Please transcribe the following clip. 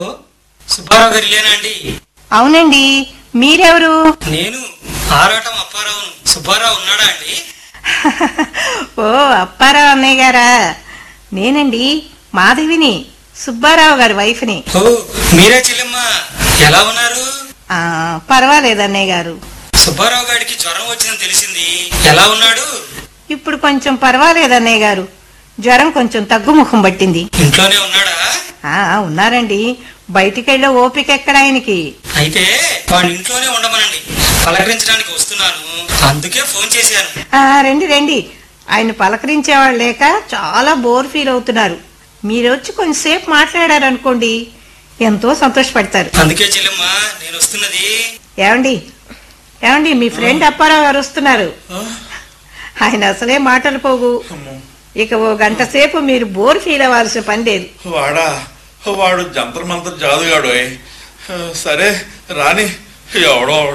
సుబ్బారావు గారు ఇల్లేనా అండి అవునండి మీరెవరు నేను ఆరాటం అప్పారావును సుబ్బారావు ఉన్నాడా అండి ఓ అప్పారావు అన్నయ్య గారా నేనండి మాధవిని సుబ్బారావు గారి వైఫ్ని ఓ మీరే చెల్లెమ్మ ఎలా ఉన్నారు ఆ, పర్వాలేదు అన్నయ్య గారు సుబ్బారావు గారికి జ్వరం వచ్చిందని తెలిసింది ఎలా ఉన్నాడు ఇప్పుడు కొంచెం పర్వాలేదు అన్నయ్య గారు జ్వరం కొంచెం తగ్గుముఖం పట్టింది ఇంట్లోనే ఉన్నాడా ఆ ఉన్నారండి బయటికెళ్ళే ఓపిక ఎక్కడ ఆయనకి అయితే వాడి ఇంట్లోనే ఉండమనండి పలకరించడానికి వస్తున్నాను అందుకే ఫోన్ చేశాను ఆ, రండి రండి ఆయన పలకరించేవాళ్ళు లేక చాలా బోర్ ఫీల్ అవుతున్నారు మీరు వచ్చి కొంచెంసేపు మాట్లాడారనుకోండి ఎంతో సంతోషపడతారు అందుకే చెల్లెమ్మ నేను వస్తున్నది ఏమండి ఏమండి మీ ఫ్రెండ్ అప్పారావు గారు వస్తున్నారు ఆయన అసలే మాటలు పోగు ఇక ఓ గంట సేపు మీరు బోర్ ఫీల్ అవ్వాల్సిన పని లేదు వాడా వాడు జంతర్ మంతర్ జాదుగాడు సరే రాని ఎవడో